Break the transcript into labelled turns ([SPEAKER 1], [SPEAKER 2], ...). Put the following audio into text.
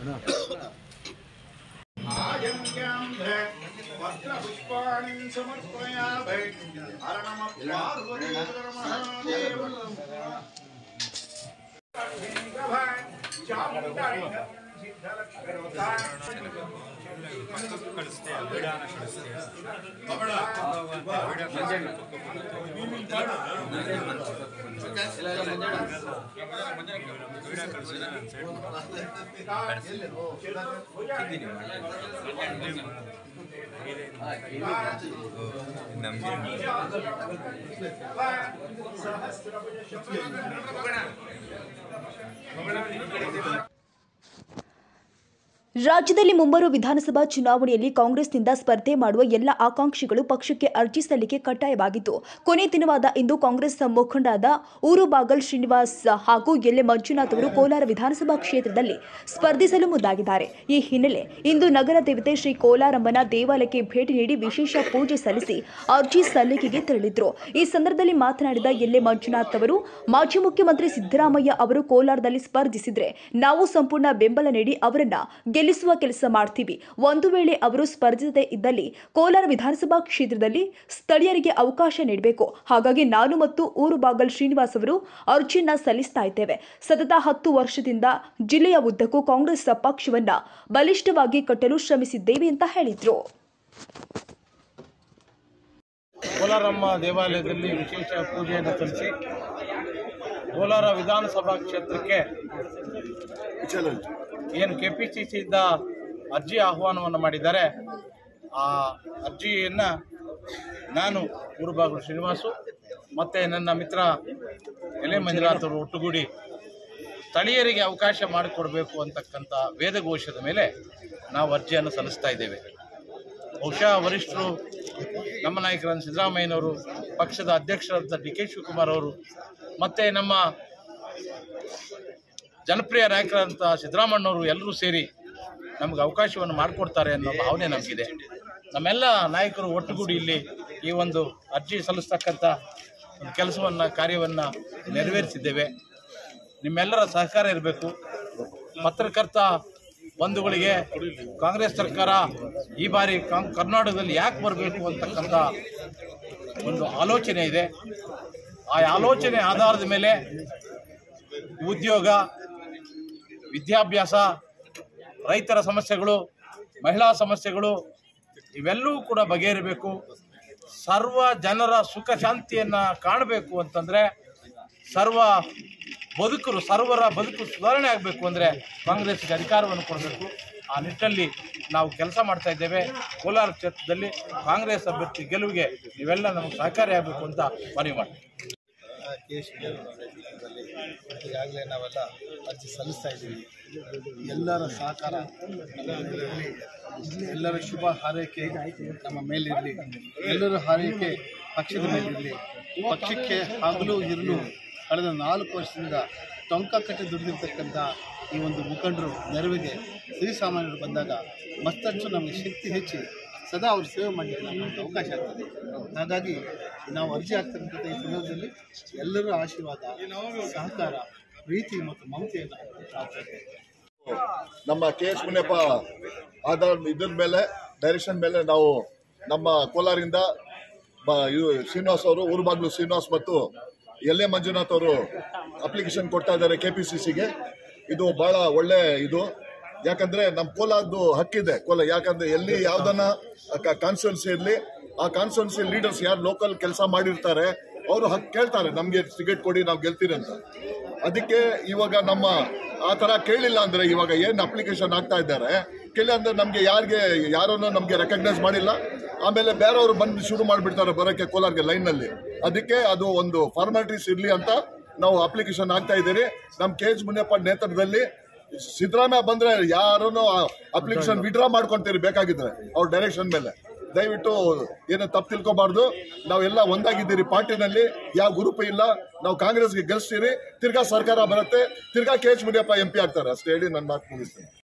[SPEAKER 1] वस्त्रपुष्पाणि समर्पयामि हर नमः पार्वतीधर महादेव
[SPEAKER 2] ರಾಜ್ಯದಲ್ಲಿ ಮುಂಬರುವ ವಿಧಾನಸಭಾ ಚುನಾವಣೆಯಲ್ಲಿ ಕಾಂಗ್ರೆಸ್ನಿಂದ ಸ್ಪರ್ಧೆ ಮಾಡುವ ಎಲ್ಲ ಆಕಾಂಕ್ಷಿಗಳು ಪಕ್ಷಕ್ಕೆ ಅರ್ಜಿ ಸಲ್ಲಿಕೆ ಕಡ್ಡಾಯವಾಗಿತ್ತು ಕೊನೆ ದಿನವಾದ ಇಂದು ಕಾಂಗ್ರೆಸ್ ಮುಖಂಡರಾದ ಊರುಬಾಗಲ್ ಶ್ರೀನಿವಾಸ್ ಹಾಗೂ ಎಲ್ಎ ಮಂಜುನಾಥ್ ಅವರು ಕೋಲಾರ ವಿಧಾನಸಭಾ ಕ್ಷೇತ್ರದಲ್ಲಿ ಸ್ಪರ್ಧಿಸಲು ಮುಂದಾಗಿದ್ದಾರೆ ಈ ಹಿನ್ನೆಲೆ ಇಂದು ನಗರ ದೇವತೆ ಶ್ರೀ ಕೋಲಾರಮ್ಮನ ದೇವಾಲಯಕ್ಕೆ ಭೇಟಿ ನೀಡಿ ವಿಶೇಷ ಪೂಜೆ ಸಲ್ಲಿಸಿ ಅರ್ಜಿ ಸಲ್ಲಿಕೆಗೆ ತೆರಳಿದ್ರು ಈ ಸಂದರ್ಭದಲ್ಲಿ ಮಾತನಾಡಿದ ಎಲ್ಎ ಮಂಜುನಾಥ್ ಅವರು ಮಾಜಿ ಮುಖ್ಯಮಂತ್ರಿ ಸಿದ್ದರಾಮಯ್ಯ ಅವರು ಕೋಲಾರದಲ್ಲಿ ಸ್ಪರ್ಧಿಸಿದ್ರೆ ನಾವು ಸಂಪೂರ್ಣ ಬೆಂಬಲ ನೀಡಿ ಅವರನ್ನ ಗೆಲ್ಲಿಸುವ ಕೆಲಸ ಮಾಡ್ತೀವಿ ಒಂದು ವೇಳೆ ಅವರು ಸ್ಪರ್ಧಿಸದೇ ಇದ್ದಲ್ಲಿ ಕೋಲಾರ ವಿಧಾನಸಭಾ ಕ್ಷೇತ್ರದಲ್ಲಿ ಸ್ಥಳೀಯರಿಗೆ ಅವಕಾಶ ನೀಡಬೇಕು ಹಾಗಾಗಿ ನಾನು ಮತ್ತು ಊರುಬಾಗಲ್ ಶ್ರೀನಿವಾಸ್ ಅವರು ಅರ್ಜಿಯನ್ನ ಸಲ್ಲಿಸ್ತಾ ಇದ್ದೇವೆ ಸತತ ಹತ್ತು ವರ್ಷದಿಂದ ಜಿಲ್ಲೆಯ ಉದ್ದಕ್ಕೂ ಕಾಂಗ್ರೆಸ್ ಪಕ್ಷವನ್ನ ಬಲಿಷ್ಠವಾಗಿ ಕಟ್ಟಲು ಶ್ರಮಿಸಿದ್ದೇವೆ ಅಂತ ಹೇಳಿದ್ರು
[SPEAKER 3] ಕೋಲಾರಮ್ಮ ದೇವಾಲಯದಲ್ಲಿ ವಿಶೇಷ ಪೂಜೆಯನ್ನು ಸಲ್ಲಿಸಿ ಕೋಲಾರ ವಿಧಾನಸಭಾ ಕ್ಷೇತ್ರಕ್ಕೆ ಏನು ಕೆ ಪಿ ಸಿ ಸಿಯಿಂದ ಅರ್ಜಿ ಆಹ್ವಾನವನ್ನು ಮಾಡಿದ್ದಾರೆ ಆ ಅರ್ಜಿಯನ್ನು ನಾನು ಗುರುಬಾಗಲು ಶ್ರೀನಿವಾಸು ಮತ್ತು ನನ್ನ ಮಿತ್ರ ಎಲೆ ಮಂಜುನಾಥ್ ಅವರು ಒಟ್ಟುಗೂಡಿ ಸ್ಥಳೀಯರಿಗೆ ಅವಕಾಶ ಮಾಡಿಕೊಡಬೇಕು ಅಂತಕ್ಕಂಥ ವೇದಘೋಷದ ಮೇಲೆ ನಾವು ಅರ್ಜಿಯನ್ನು ಸಲ್ಲಿಸ್ತಾ ಇದ್ದೇವೆ ಬಹುಶಃ ವರಿಷ್ಠರು ನಮ್ಮ ನಾಯಕರಾದ ಸಿದ್ದರಾಮಯ್ಯನವರು ಪಕ್ಷದ ಅಧ್ಯಕ್ಷರಾದ ಡಿ ಕೆ ಶಿವಕುಮಾರ್ ಅವರು ಮತ್ತು ನಮ್ಮ ಜನಪ್ರಿಯ ನಾಯಕರಾದಂಥ ಸಿದ್ದರಾಮಣ್ಣವರು ಎಲ್ಲರೂ ಸೇರಿ ನಮಗೆ ಅವಕಾಶವನ್ನು ಮಾಡಿಕೊಡ್ತಾರೆ ಅನ್ನೋ ಭಾವನೆ ನಮಗಿದೆ ನಮ್ಮೆಲ್ಲ ನಾಯಕರು ಒಟ್ಟುಗೂಡಿ ಇಲ್ಲಿ ಈ ಒಂದು ಅರ್ಜಿ ಸಲ್ಲಿಸ್ತಕ್ಕಂಥ ಒಂದು ಕೆಲಸವನ್ನು ಕಾರ್ಯವನ್ನು ನೆರವೇರಿಸಿದ್ದೇವೆ ನಿಮ್ಮೆಲ್ಲರ ಸಹಕಾರ ಇರಬೇಕು ಪತ್ರಕರ್ತ ಬಂಧುಗಳಿಗೆ ಕಾಂಗ್ರೆಸ್ ಸರ್ಕಾರ ಈ ಬಾರಿ ಕಾಂ ಕರ್ನಾಟಕದಲ್ಲಿ ಯಾಕೆ ಬರಬೇಕು ಅಂತಕ್ಕಂಥ ಒಂದು ಆಲೋಚನೆ ಇದೆ ಆ ಆಲೋಚನೆ ಆಧಾರದ ಮೇಲೆ ಉದ್ಯೋಗ ವಿದ್ಯಾಭ್ಯಾಸ ರೈತರ ಸಮಸ್ಯೆಗಳು ಮಹಿಳಾ ಸಮಸ್ಯೆಗಳು ಇವೆಲ್ಲವೂ ಕೂಡ ಬಗೆಹರಿಬೇಕು ಸರ್ವ ಜನರ ಸುಖ ಶಾಂತಿಯನ್ನು ಕಾಣಬೇಕು ಅಂತಂದರೆ ಸರ್ವ ಬದುಕರು ಸರ್ವರ ಬದುಕು ಸುಧಾರಣೆ ಆಗಬೇಕು ಅಂದರೆ ಕಾಂಗ್ರೆಸ್ಗೆ ಅಧಿಕಾರವನ್ನು ಕೊಡಬೇಕು ಆ ನಿಟ್ಟಲ್ಲಿ ನಾವು ಕೆಲಸ ಮಾಡ್ತಾ ಇದ್ದೇವೆ ಕೋಲಾರ ಕ್ಷೇತ್ರದಲ್ಲಿ ಕಾಂಗ್ರೆಸ್ ಅಭ್ಯರ್ಥಿ ಗೆಲುವಿಗೆ ನೀವೆಲ್ಲ ನಮಗೆ ಸಹಕಾರಿಯಾಗಬೇಕು ಅಂತ ಮನವಿ ಮಾಡ್ತೀವಿ
[SPEAKER 4] ಕೆ ಎಸ್ ನೇತೃತ್ವದಲ್ಲಿ ಈಗಾಗಲೇ ನಾವೆಲ್ಲ ಅರ್ಜಿ ಸಲ್ಲಿಸ್ತಾ ಇದ್ದೀವಿ ಎಲ್ಲರ ಸಹಕಾರ ನಮ್ಮಲ್ಲಿರಲಿ ಎಲ್ಲರ ಶುಭ ಹಾರೈಕೆ ನಮ್ಮ ಮೇಲಿರಲಿ ಎಲ್ಲರ ಹಾರೈಕೆ ಪಕ್ಷದ ಮೇಲಿರಲಿ ಪಕ್ಷಕ್ಕೆ ಹಗಲು ಇರಲು ಕಳೆದ ನಾಲ್ಕು ವರ್ಷದಿಂದ ಟೊಂಕ ಕಟ್ಟಿ ದುಡಿದಿರ್ತಕ್ಕಂಥ ಈ ಒಂದು ಮುಖಂಡರು ನೆರವಿಗೆ ಶ್ರೀಸಾಮಾನ್ಯರು ಬಂದಾಗ ಮತ್ತಷ್ಟು ನಮಗೆ ಶಕ್ತಿ ಹೆಚ್ಚಿ ಸದಾ ಅವ್ರು ಸೇವೆ ಮಾಡಲಿಕ್ಕೆ ನಮಗೆ ಅವಕಾಶ ಆಗ್ತದೆ ಹಾಗಾಗಿ ನಾವು ಅರ್ಜಿ ಆಗ್ತಕ್ಕಂಥ ಈ ಸಂದರ್ಭದಲ್ಲಿ ಎಲ್ಲರ ಆಶೀರ್ವಾದ ಸಹಕಾರ ಪ್ರೀತಿ ಮತ್ತು ಮಮತೆಯನ್ನು ಪ್ರಾರ್ಥನೆ
[SPEAKER 5] ನಮ್ಮ ಕೆ ಎಸ್ ಮುನಿಯಪ್ಪ ಆಧಾರ ಇದ್ರ ಮೇಲೆ ಡೈರೆಕ್ಷನ್ ಮೇಲೆ ನಾವು ನಮ್ಮ ಕೋಲಾರಿಂದ ಬ ಇವು ಶ್ರೀನಿವಾಸ್ ಅವರು ಊರುಬಾಗ್ಲು ಶ್ರೀನಿವಾಸ್ ಮತ್ತು ಎಲ್ ಎ ಮಂಜುನಾಥ್ ಅವರು ಅಪ್ಲಿಕೇಶನ್ ಕೊಡ್ತಾ ಇದ್ದಾರೆ ಕೆ ಪಿ ಸಿ ಸಿಗೆ ಇದು ಬಹಳ ಒಳ್ಳೆ ಇದು ಯಾಕಂದ್ರೆ ನಮ್ಮ ಕೋಲಾರದ್ದು ಹಕ್ಕಿದೆ ಕೋಲ ಯಾಕಂದ್ರೆ ಎಲ್ಲಿ ಯಾವ್ದನ್ನ ಕಾನ್ಸ್ಟಿಟ್ಯೂನ್ಸಿ ಇರಲಿ ಆ ಕಾನ್ಸ್ಟಿಟ್ಯೂನ್ಸಿ ಲೀಡರ್ಸ್ ಯಾರು ಲೋಕಲ್ ಕೆಲಸ ಮಾಡಿರ್ತಾರೆ ಅವರು ಹಕ್ ಕೇಳ್ತಾರೆ ನಮಗೆ ಟಿಕೆಟ್ ಕೊಡಿ ನಾವು ಗೆಲ್ತೀರಿ ಅಂತ ಅದಕ್ಕೆ ಇವಾಗ ನಮ್ಮ ಆ ತರ ಕೇಳಿಲ್ಲ ಅಂದ್ರೆ ಇವಾಗ ಏನ್ ಅಪ್ಲಿಕೇಶನ್ ಆಗ್ತಾ ಇದ್ದಾರೆ ಕೇಳಿ ಅಂದ್ರೆ ನಮ್ಗೆ ಯಾರಿಗೆ ಯಾರನ್ನು ನಮ್ಗೆ ರೆಕಗ್ನೈಸ್ ಮಾಡಿಲ್ಲ ಆಮೇಲೆ ಬೇರೆಯವರು ಬಂದು ಶುರು ಮಾಡಿಬಿಡ್ತಾರೆ ಬರೋಕ್ಕೆ ಕೋಲಾರ್ಗೆ ಲೈನ್ ನಲ್ಲಿ ಅದಕ್ಕೆ ಅದು ಒಂದು ಫಾರ್ಮಾಲಿಟೀಸ್ ಇರ್ಲಿ ಅಂತ ನಾವು ಅಪ್ಲಿಕೇಶನ್ ಆಗ್ತಾ ಇದ್ದೀರಿ ನಮ್ಮ ಕೆ ಎಚ್ ಮುನಿಯಪ್ಪ ನೇತೃತ್ವದಲ್ಲಿ ಸಿದ್ದರಾಮಯ್ಯ ಬಂದ್ರೆ ಯಾರನ್ನು ಅಪ್ಲಿಕೇಶನ್ ವಿಡ್ರಾ ಮಾಡ್ಕೊಂತೀರಿ ಬೇಕಾಗಿದ್ರೆ ಅವ್ರ ಡೈರೆಕ್ಷನ್ ಮೇಲೆ ದಯವಿಟ್ಟು ಏನು ತಪ್ಪು ತಿಳ್ಕೊಬಾರ್ದು ನಾವೆಲ್ಲ ಒಂದಾಗಿದ್ದೀರಿ ಪಾರ್ಟಿನಲ್ಲಿ ಯಾವ ಗ್ರೂಪ್ ಇಲ್ಲ ನಾವು ಕಾಂಗ್ರೆಸ್ಗೆ ಗೆಲ್ಸ್ತೀರಿ ತಿರ್ಗಾ ಸರ್ಕಾರ ಬರುತ್ತೆ ತಿರ್ಗಾ K H Muniyappa M P ಆಗ್ತಾರೆ ಅಷ್ಟೇ ಹೇಳಿ ನನ್ನ ಮಾತು ಮುಗಿಸ್ತೀನಿ